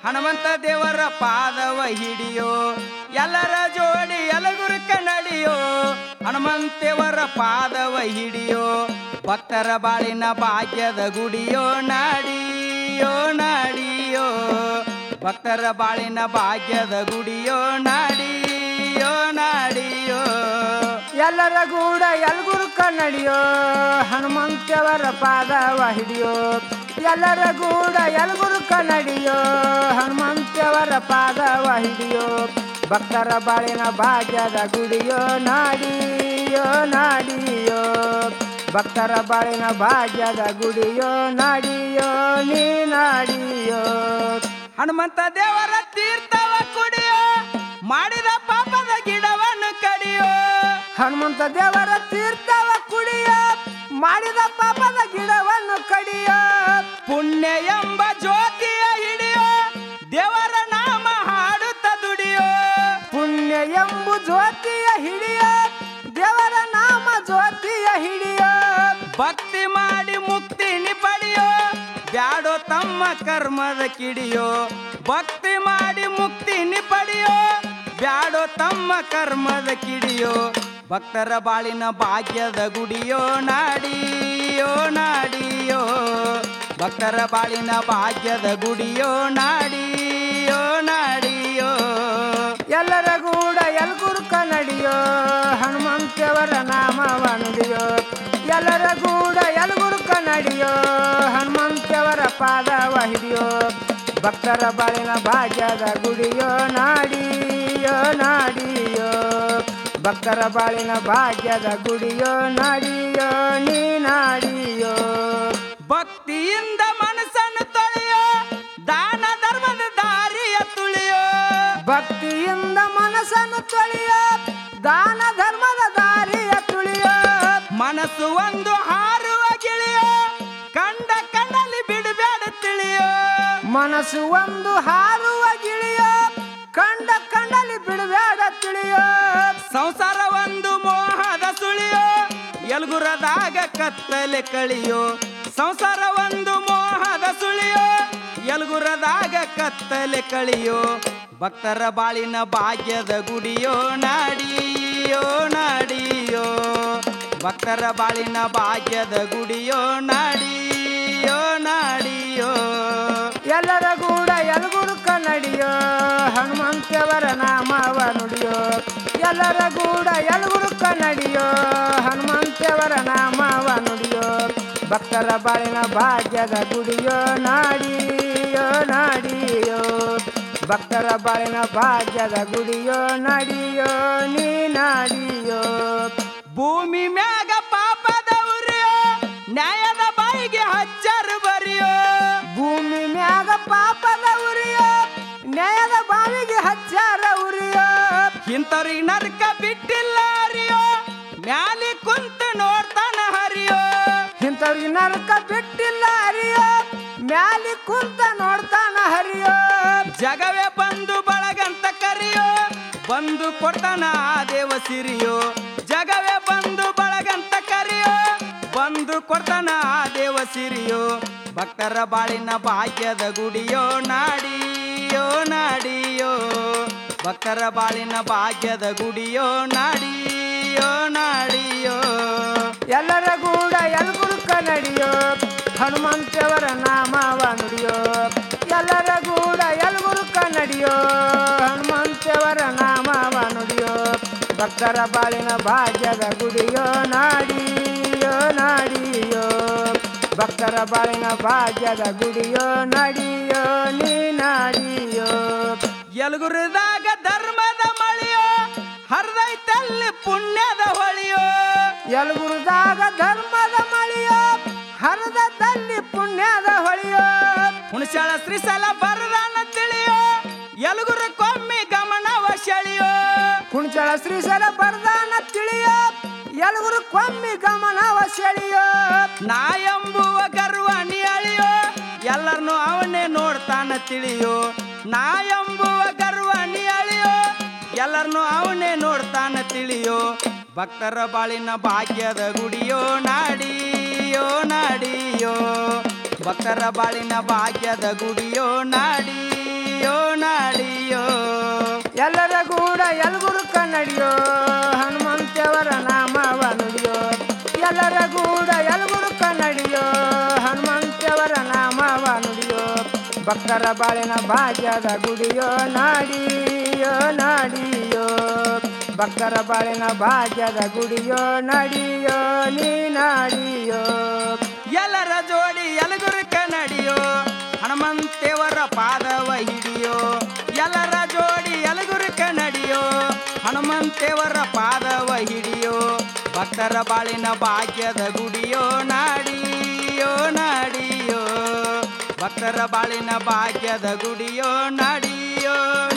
ಹನುಮಂತ ದೇವರ ಪಾದವ ಹಿಡಿಯೋ ಎಲ್ಲರ ಜೋಡಿ ಎಲಗುರುಕ ನಡಿಯೋ ಹನುಮಂತೇವರ ಪಾದವ ಹಿಡಿಯೋ ಭಕ್ತರ ಬಾಳಿನ ಭಾಗ್ಯದ ಗುಡಿಯೋ ನಾಡಿಯೋ ನಾಡಿಯೋ ಭಕ್ತರ ಬಾಳಿನ ಭಾಗ್ಯದ ಗುಡಿಯೋ ನಾಡಿಯೋ ನಾಡಿಯೋ ಎಲ್ಲರ ಗೂಡ ಎಲ್ಗುರು ಕನ್ನಡಿಯೋ ಹನುಮಂತವರ ಪಾದವ ಹಿಡಿಯೋ ಎಲ್ಲರ ಗೂಡ ಎಲ್ಗುರು ಕನ್ನಡಿಯೋ ಹನುಮಂತವರ ಪಾದವ ಹಿಡಿಯೋ ಭಕ್ತರ ಬಾಳಿನ ಭಾಗ್ಯದ ಗುಡಿಯೋ ನಾಡಿಯೋ ನಾಡಿಯೋ ಭಕ್ತರ ಬಾಳಿನ ಭಾಗ್ಯದ ಗುಡಿಯೋ ನಾಡಿಯೋ ನೀ ನಾಡಿಯೋ ಹನುಮಂತ ದೇವರ ತೀರ್ಥವ ಕುಡಿಯೋ ಮಾಡಿದ ಪಾಪದ ಗಿಡವನ್ನು ಕಡಿಯೋ ಹನುಮಂತ ದೇವರ ತೀರ್ಥವ ಕುಡಿಯೋ ಮಾಡಿದ ಪಾಪದ ಗಿಡವನ್ನು ಕಡಿಯೋ ಪುಣ್ಯ ಎಂಬ ಜ್ಯೋತಿಯ ಹಿಡಿಯೋ ದೇವರ ನಾಮ ಹಾಡುತ್ತ ದುಡಿಯೋ ಪುಣ್ಯ ಎಂಬು ಜ್ಯೋತಿಯ ಹಿಡಿಯ ದೇವರ ನಾಮ ಜ್ಯೋತಿಯ ಹಿಡಿಯ ಭಕ್ತಿ ಮಾಡಿ ಮುಕ್ತಿನಿ ಪಡೆಯೋ ಬ್ಯಾಡೋ ತಮ್ಮ ಕರ್ಮದ ಕಿಡಿಯೋ ಭಕ್ತಿ ಮಾಡಿ ಮುಕ್ತಿನಿ ಪಡೆಯೋ ಬ್ಯಾಡೋ ತಮ್ಮ ಕರ್ಮದ ಕಿಡಿಯೋ ಭಕ್ತರ ಬಾಳಿನ ಭಾಗ್ಯದ ಗುಡಿಯೋ ನಾಡಿಯೋ ನಾಡಿಯೋ ಭಕ್ತರ ಬಾಳಿನ ಭಾಗ್ಯದ ಗುಡಿಯೋ ನಾಡಿಯೋ ನಾಡಿಯೋ ಎಲ್ಲರ ಗೂಡ ಎಲ್ಗುರು ಕನ್ನಡಿಯೋ ಹನುಮಂತವರ ನಾಮವ ನುಡಿಯೋ ಎಲ್ಲರ ಗೂಡ ಎಲ್ಗುರು ಕನ್ನಡಿಯೋ ಹನುಮಂತವರ ಪಾದವ ಹಿಡಿಯೋ ಭಕ್ತರ ಬಾಳಿನ ಭಾಗ್ಯದ ಗುಡಿಯೋ ನಾಡಿಯೋ ನಾಡಿಯೋ ಭಕ್ತರ ಬಾಳಿನ ಭಾಗ್ಯದ ಗುಡಿಯೋ ನಾಡಿಯೋ ನೀ ನಾಡಿಯೋ ಭಕ್ತಿಯಿಂದ ಮನಸ್ಸನ್ನು ತೊಳೆಯೋ ದಾನ ಧರ್ಮದ ದಾರಿಯ ತುಳಿಯೋ ಭಕ್ತಿಯಿಂದ ಮನಸ್ಸನ್ನು ತೊಳೆಯೋ ದಾನ ಧರ್ಮದ ದಾರಿಯ ತುಳಿಯೋ ಮನಸ್ಸು ಒಂದು ಹಾರುವ ಗಿಳಿಯೋ ಕಂಡ ಕಣ್ಣಲ್ಲಿ ಬಿಡಬೇಡ ತಿಳಿಯೋ ಮನಸ್ಸು ಒಂದು ಹಾರುವ ಗಿಳಿಯೋ ಕಂಡ ಕಂಡಲ್ಲಿ ಬಿಡಬೇಡ ತಿಳಿಯೋ ಸಂಸಾರ ಒಂದು ಮೋಹದ ಸುಳಿಯೋ ಎಲ್ಗುರದಾಗ ಕತ್ತಲೆ ಕಳಿಯೋ ಸಂಸಾರ ಒಂದು ಮೋಹದ ಸುಳಿಯೋ ಎಲ್ಗುರದಾಗ ಕತ್ತಲೆ ಕಳಿಯೋ ಭಕ್ತರ ಬಾಳಿನ ಭಾಗ್ಯದ ಗುಡಿಯೋ ನಾಡಿಯೋ ನಾಡಿಯೋ ಭಕ್ತರ ಬಾಳಿನ ಭಾಗ್ಯದ ಗುಡಿಯೋ ನಾಡಿಯೋ ನಾಡಿಯೋ ಎಲ್ಲರ ಗೂಡ ಎಲ್ಗುರು ಕನ್ನಡಿಯೋ ಹನುಮಂತವರ ನಾಮವ ನುಡಿಯೋ ಎಲ್ಲರ ಗೂಡ ಎಲ್ಗುರು ಕನ್ನಡಿಯೋ ಹನುಮಂತವರ ನಾಮವ ನುಡಿಯೋ ಭಕ್ತರ ಬಾಳಿನ ಭಾಗ್ಯದ ಗುಡಿಯೋ ನಾಡಿಯೋ ನಾಡಿಯೋ ಭಕ್ತರ ಬಾಳಿನ ಭಾಗ್ಯದ ಗುಡಿಯೋ ನಾಡಿಯೋ ನೀ ನಾಡಿಯೋ ಭೂಮಿ ಮ್ಯಾಗ ಪಾಪದ ಉರಿಯೋ ನ್ಯಾಯದ ಬಾಯಿಗೆ ಹಚ್ಚರು ಬರಿಯೋ ಭೂಮಿ ಮ್ಯಾಗ ಪಾಪದ ಉರಿಯೋ ನ್ಯಾಯದ ಬಾವಿಗೆ ಹಚ್ಚಾರ ಉರಿಯೋ ಇಂಥವ್ರಿಗೆ ನರಕ ಬಿಟ್ಟಿಲ್ಲ ಹರಿಯೋ ಮ್ಯಾಲಿ ಕುಂತ ನೋಡ್ತಾನ ಹರಿಯೋ ಇಂಥವ್ರಿಗೆ ನರಕ ಬಿಟ್ಟಿಲ್ಲ ಹರಿಯೋ ಮ್ಯಾಲಿ ಕುಂತ ನೋಡ್ತಾನ ಹರಿಯೋ ಜಗವೇ ಬಂದು ಬಳಗಂತ ಕರಿಯೋ ಬಂದು ಕೊಡ್ತಾನ ಆ ದೇವ ಸಿರಿಯೋ ಜಗವೇ ಬಂದು ಬಳಗಂತ ಕರಿಯೋ ಬಂದು ಕೊಡ್ತಾನ ಆ ದೇವ ಸಿರಿಯೋ ಭಕ್ತರ ಬಾಳಿನ ಭಾಗ್ಯದ ಗುಡಿಯೋ ನಾಡಿಯೋ ನಾಡಿಯೋ ಭಕ್ತರ ಬಾಳಿನ ಭಾಗ್ಯದ ಗುಡಿಯೋ ನಾಡಿಯೋ ನಾಡಿಯೋ ಎಲ್ಲರ ಗೂಡ ಎಲ್ಗುರು ಕನ್ನಡಿಯೋ ಹನುಮಂತವರ ನಾಮವ ನುಡಿಯೋ ಎಲ್ಲರ ಗೂಡ ಎಲ್ಗುರು ಕನ್ನಡಿಯೋ ಹನುಮಂತವರ ನಾಮವ ನುಡಿಯೋ ಭಕ್ತರ ಬಾಳಿನ ಭಾಗ್ಯದ ಗುಡಿಯೋ ನಾಡಿಯೋ ನಾಡಿಯೋ ಭಕ್ತರ ಬಾಳಿನ ಭಾಗ್ಯದ ಗುಡಿಯೋ ನಡಿಯೋ ನೀ ನಾಡಿಯೋ ಎಲಗುರದಾಗ ಧರ್ಮದ ಮಳೆಯೋ ಹರಿದೈತಲ್ಲಿ ಪುಣ್ಯದ ಹೊಳೆಯೋ ಯಲಗುರುದಾಗ ಧರ್ಮದ ಮಳೆಯೋ ಹರದದಲ್ಲಿ ಪುಣ್ಯದ ಹೊಳೆಯೋ ಹುಣಸಾಳ ಶ್ರೀಸಲ ಬರದಾನ ತಿಳಿಯೋ ಎಲಗುರ ಕೊಮ್ಮಿ ಗಮನವ ಸೆಳೆಯೋ ಕುಣಚಳ ಶ್ರೀಶೈಲ ಬರ್ದಾನ ತಿಳಿಯೋ ಯಲಗುರು ಕೊಮ್ಮಿ ಗಮನವ ಸೆಳೆಯೋ ನಾ ಎಂಬುವ ಗರ್ವ ಅಳಿಯೋ ಎಲ್ಲರನ್ನು ಅವನೇ ನೋಡ್ತಾನ ತಿಳಿಯೋ ನಾ ಎಂಬುವ ಗರ್ವ ಅಳಿಯೋ ಎಲ್ಲರನ್ನು ಅವನೇ ನೋಡ್ತಾನ ತಿಳಿಯೋ ಭಕ್ತರ ಬಾಳಿನ ಭಾಗ್ಯದ ಗುಡಿಯೋ ನಾಡಿಯೋ ನಾಡಿಯೋ ಭಕ್ತರ ಬಾಳಿನ ಭಾಗ್ಯದ ಗುಡಿಯೋ ನಾಡಿಯೋ ನಾಡಿಯೋ ನಾಡಿಯೋ ಎಲ್ಲರ ಗೂಡ ಎಲ್ಗುರು ಕನ್ನಡಿಯೋ ಹನುಮಂತೇವರ ನಾಮವ ನುಡಿಯೋ ಎಲ್ಲರ ಗೂಡ ಎಲ್ಗುರು ಕನ್ನಡಿಯೋ ಹನುಮಂತೇವರ ನಾಮವ ನುಡಿಯೋ ಭಕ್ತರ ಬಾಳಿನ ಭಾಗ್ಯದ ಗುಡಿಯೋ ನಾಡಿಯೋ ನಾಡಿಯೋ ಭಕ್ತರ ಬಾಳಿನ ಭಾಗ್ಯದ ಗುಡಿಯೋ ನಡಿಯೋ ನೀ ನಾಡಿಯೋ ಎಲ್ಲರ ಜೋಡಿ ಎಲಗುರು ಕನ್ನಡಿಯೋ ಹನುಮಂತೇವರ ಪಾದವ ಹಿಡಿಯೋ ಎಲ್ಲರ ಜೋಡಿ ಎಲಗುರು ಕನ್ನಡಿಯೋ ಹನುಮಂತೇವರ ಪಾದವ ಹಿಡಿಯೋ ಭಕ್ತರ ಬಾಳಿನ ಭಾಗ್ಯದ ಗುಡಿಯೋ ನಾಡಿಯೋ ನಾಡಿಯೋ ಭಕ್ತರ ಬಾಳಿನ ಭಾಗ್ಯದ ಗುಡಿಯೋ ನಾಡಿಯೋ